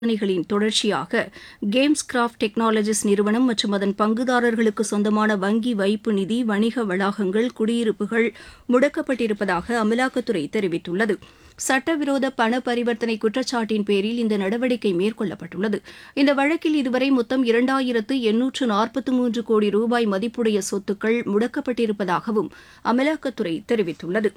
சாதனைகளின் தொடர்ச்சியாக games craft technologies நிறுவனம் மற்றும் அதன் பங்குதாரர்களுக்கு சொந்தமான வங்கி வைப்பு நிதி வணிக வளாகங்கள் குடியிருப்புகள் முடக்கப்பட்டிருப்பதாக அமலாக்கத்துறை தெரிவித்துள்ளது சட்டவிரோத பண பரிவர்த்தனை குற்றச்சாட்டின் பேரில் இந்த நடவடிக்கை மேற்கொள்ளப்பட்டுள்ளது இந்த வழக்கில் இதுவரை மொத்தம் இரண்டாயிரத்து எண்ணூற்று நாற்பத்து மூன்று கோடி ரூபாய் மதிப்புடைய சொத்துக்கள் முடக்கப்பட்டிருப்பதாகவும் அமலாக்கத்துறை தெரிவித்துள்ளது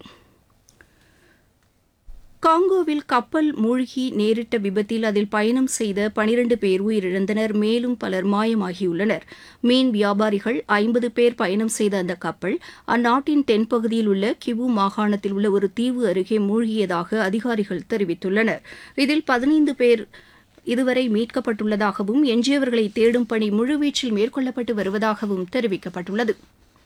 காங்கோவில் கப்பல் மூழ்கி நேரிட்ட விபத்தில் அதில் பயணம் செய்த பனிரண்டு பேர் உயிரிழந்தனர் மேலும் பலர் மாயமாகியுள்ளனர் மீன் வியாபாரிகள் ஐம்பது பேர் பயணம் செய்த அந்த கப்பல் அந்நாட்டின் தென்பகுதியில் உள்ள கிவு மாகாணத்தில் உள்ள ஒரு தீவு அருகே மூழ்கியதாக அதிகாரிகள் தெரிவித்துள்ளனர் இதில் பதினைந்து பேர் இதுவரை மீட்கப்பட்டுள்ளதாகவும் எஞ்சியவர்களை தேடும் பணி முழுவீச்சில் மேற்கொள்ளப்பட்டு வருவதாகவும் தெரிவிக்கப்பட்டுள்ளது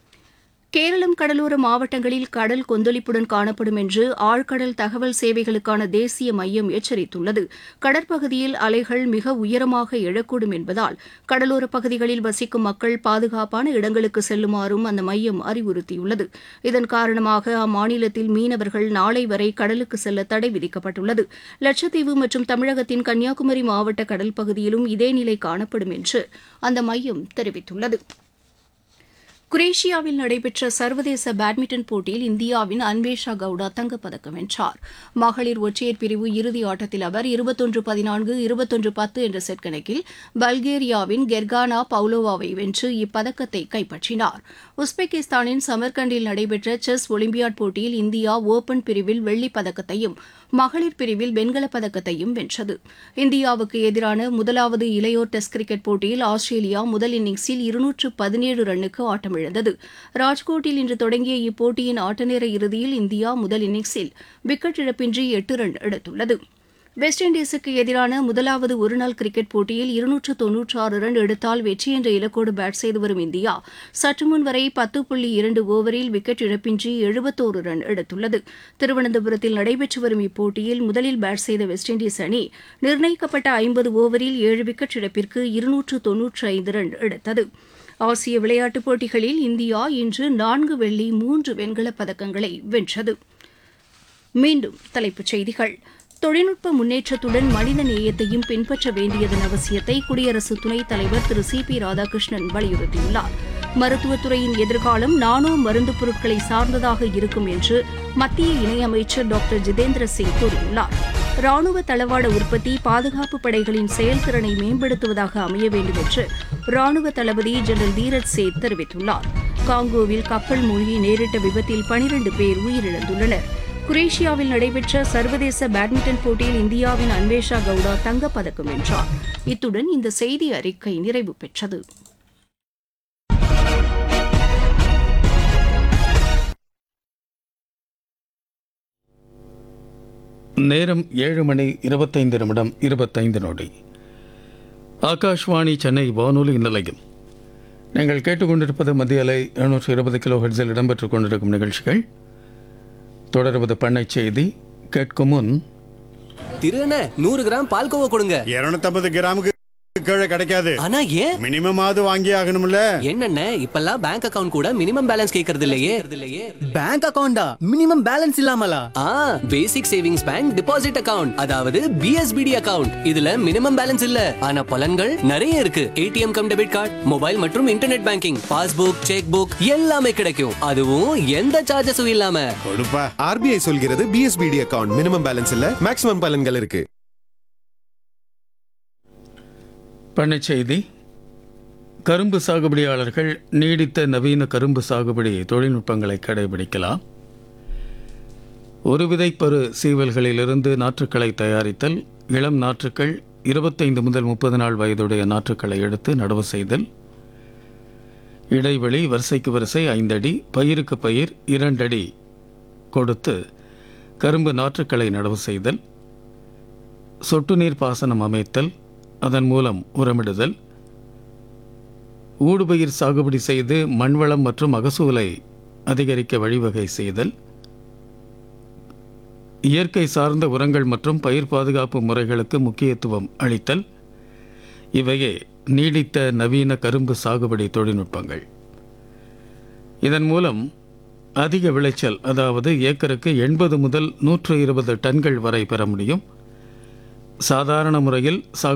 கேரளம் கடலோர மாவட்டங்களில் கடல் கொந்தளிப்புடன் காணப்படும் என்று ஆழ்கடல் தகவல் சேவைகளுக்கான தேசிய மையம் எச்சரித்துள்ளது கடற்பகுதியில் அலைகள் மிக உயரமாக எழக்கூடும் என்பதால் கடலோரப் பகுதிகளில் வசிக்கும் மக்கள் பாதுகாப்பான இடங்களுக்கு செல்லுமாறும் அந்த மையம் அறிவுறுத்தியுள்ளது இதன் காரணமாக அம்மாநிலத்தில் மீனவர்கள் நாளை வரை கடலுக்கு செல்ல தடை விதிக்கப்பட்டுள்ளது லட்சத்தீவு மற்றும் தமிழகத்தின் கன்னியாகுமரி மாவட்ட கடல் பகுதியிலும் இதே நிலை காணப்படும் என்று அந்த மையம் தெரிவித்துள்ளது குரேஷியாவில் நடைபெற்ற சர்வதேச பேட்மிண்டன் போட்டியில் இந்தியாவின் அன்வேஷா கவுடா தங்கப்பதக்கம் வென்றார் மகளிர் ஒற்றையர் பிரிவு இறுதி ஆட்டத்தில் அவர் இருபத்தொன்று பதினான்கு இருபத்தொன்று பத்து என்ற செட் கணக்கில் பல்கேரியாவின் கெர்கானா பவுலோவாவை வென்று இப்பதக்கத்தை கைப்பற்றினார் உஸ்பெகிஸ்தானின் சமர்கண்டில் நடைபெற்ற செஸ் ஒலிம்பியாட் போட்டியில் இந்தியா ஓபன் பிரிவில் வெள்ளிப் பதக்கத்தையும் மகளிர் பிரிவில் வெண்கலப் பதக்கத்தையும் வென்றது இந்தியாவுக்கு எதிரான முதலாவது இளையோர் டெஸ்ட் கிரிக்கெட் போட்டியில் ஆஸ்திரேலியா முதல் இன்னிங்ஸில் இருநூற்று பதினேழு ரன்னுக்கு ஆட்டமிழந்தது ராஜ்கோட்டில் இன்று தொடங்கிய இப்போட்டியின் ஆட்டநேர இறுதியில் இந்தியா முதல் இன்னிங்ஸில் விக்கெட் இழப்பின்றி எட்டு ரன் எடுத்துள்ளது வெஸ்ட் இண்டீஸுக்கு எதிரான முதலாவது ஒருநாள் கிரிக்கெட் போட்டியில் இருநூற்று தொன்னூற்றாறு ரன் எடுத்தால் வெற்றி என்ற இலக்கோடு பேட் செய்து வரும் இந்தியா சற்று முன் வரை பத்து புள்ளி இரண்டு ஓவரில் விக்கெட் இழப்பின்றி எழுபத்தோரு ரன் எடுத்துள்ளது திருவனந்தபுரத்தில் நடைபெற்று வரும் இப்போட்டியில் முதலில் பேட் செய்த வெஸ்ட் இண்டீஸ் அணி நிர்ணயிக்கப்பட்ட ஐம்பது ஓவரில் ஏழு விக்கெட் இழப்பிற்கு இருநூற்று தொன்னூற்று ஐந்து ரன் எடுத்தது ஆசிய விளையாட்டுப் போட்டிகளில் இந்தியா இன்று நான்கு வெள்ளி மூன்று வெண்கலப் பதக்கங்களை வென்றது மீண்டும் தலைப்புச் செய்திகள் தொழில்நுட்ப முன்னேற்றத்துடன் மனித நேயத்தையும் பின்பற்ற வேண்டியதன் அவசியத்தை குடியரசு துணைத் தலைவர் திரு சி பி ராதாகிருஷ்ணன் வலியுறுத்தியுள்ளார் மருத்துவத்துறையின் எதிர்காலம் நானோ மருந்துப் பொருட்களை சார்ந்ததாக இருக்கும் என்று மத்திய இணையமைச்சர் டாக்டர் ஜிதேந்திர சிங் கூறியுள்ளார் ராணுவ தளவாட உற்பத்தி பாதுகாப்பு படைகளின் செயல்திறனை மேம்படுத்துவதாக அமைய வேண்டும் என்று ராணுவ தளபதி ஜெனரல் தீரஜ் சேத் தெரிவித்துள்ளார் காங்கோவில் கப்பல் மூழ்கி நேரிட்ட விபத்தில் பனிரண்டு பேர் உயிரிழந்துள்ளனர் குரேஷியாவில் நடைபெற்ற சர்வதேச பேட்மிண்டன் போட்டியில் இந்தியாவின் அன்வேஷா கவுடா தங்கப்பதக்கம் வென்றார் இத்துடன் இந்த செய்தி அறிக்கை நிறைவு பெற்றது நேரம் ஏழு மணி இருபத்தைந்து நிமிடம் இருபத்தைந்து நொடி ஆகாஷ்வாணி சென்னை வானொலி நிலையம் நீங்கள் கேட்டுக்கொண்டிருப்பது மத்திய அலை எழுநூற்று இருபது கிலோ ஹெட்ஸில் இடம்பெற்றுக் கொண்டிருக்கும் நிகழ்ச்சிகள் தொடர்வது பண்ணை செய்தி கேட்கும் முன் திருண்ண நூறு கிராம் பால்கோவா கொடுங்க இருநூத்தம்பது கிராமுக்கு கீழே கிடைக்காது ஆனா ஏன் மினிமம் ஆவது வாங்கி ஆகணும்ல என்னண்ணே இப்பெல்லாம் பேங்க் அக்கவுண்ட் கூட மினிமம் பேலன்ஸ் கேக்குறது இல்லையே பேங்க் அக்கவுண்டா மினிமம் பேலன்ஸ் இல்லாமலா ஆ basic savings bank deposit account அதாவது பிஎஸ்பிடி அக்கவுண்ட் இதுல மினிமம் பேலன்ஸ் இல்ல ஆனா பலன்கள் நிறைய இருக்கு ATM cum debit card mobile மற்றும் internet banking passbook cheque book எல்லாமே கிடைக்கும் அதுவும் எந்த சார்ஜஸும் இல்லாம கொடுப்பா ஆர்பிஐ சொல்கிறது பிஎஸ்பிடி அக்கவுண்ட் மினிமம் பேலன்ஸ் இல்ல மேக்ஸிமம் பலன்கள் இருக்கு பண்ணை செய்தி கரும்பு சாகுபடியாளர்கள் நீடித்த நவீன கரும்பு சாகுபடி தொழில்நுட்பங்களை கடைபிடிக்கலாம் ஒரு விதைப்பரு சீவல்களிலிருந்து நாற்றுக்களை தயாரித்தல் இளம் நாற்றுக்கள் இருபத்தைந்து முதல் முப்பது நாள் வயதுடைய நாற்றுக்களை எடுத்து நடவு செய்தல் இடைவெளி வரிசைக்கு வரிசை ஐந்தடி பயிருக்கு பயிர் இரண்டடி கொடுத்து கரும்பு நாற்றுக்களை நடவு செய்தல் சொட்டு நீர் பாசனம் அமைத்தல் அதன் மூலம் உரமிடுதல் ஊடுபயிர் சாகுபடி செய்து மண்வளம் மற்றும் மகசூலை அதிகரிக்க வழிவகை செய்தல் இயற்கை சார்ந்த உரங்கள் மற்றும் பயிர் பாதுகாப்பு முறைகளுக்கு முக்கியத்துவம் அளித்தல் இவையே நீடித்த நவீன கரும்பு சாகுபடி தொழில்நுட்பங்கள் இதன் மூலம் அதிக விளைச்சல் அதாவது ஏக்கருக்கு எண்பது முதல் நூற்று இருபது டன்கள் வரை பெற முடியும் சாதாரண முறையில் சாகுபடி